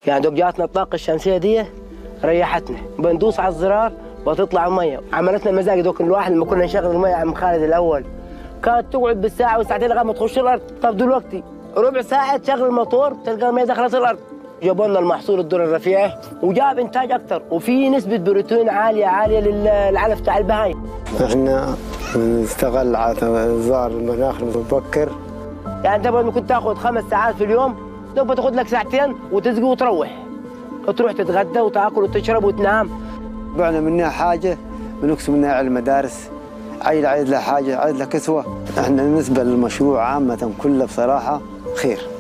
يعني دوك جاتنا الطاقة الشمسية دي ريحتنا بندوس على الزرار بتطلع المية عملتنا مزاج دوك الواحد لما كنا نشغل المية عم خالد الأول كانت تقعد بالساعة والساعتين لغاية ما تخش الأرض طب دلوقتي ربع ساعة تشغل الموتور تلقى المية دخلت الأرض جابوا لنا المحصول الذرة الرفيعة وجاب إنتاج أكثر وفي نسبة بروتين عالية عالية للعلف تاع البهايم احنا نستغل زار المناخ المبكر يعني انت بدل كنت تاخذ خمس ساعات في اليوم دوب بتاخذ لك ساعتين وتسقي وتروح وتروح تتغدى وتاكل وتشرب وتنام بعنا منها حاجه بنقسم منها على المدارس عيل عايز له حاجه عايز له كسوه احنا بالنسبه للمشروع عامه كله بصراحه خير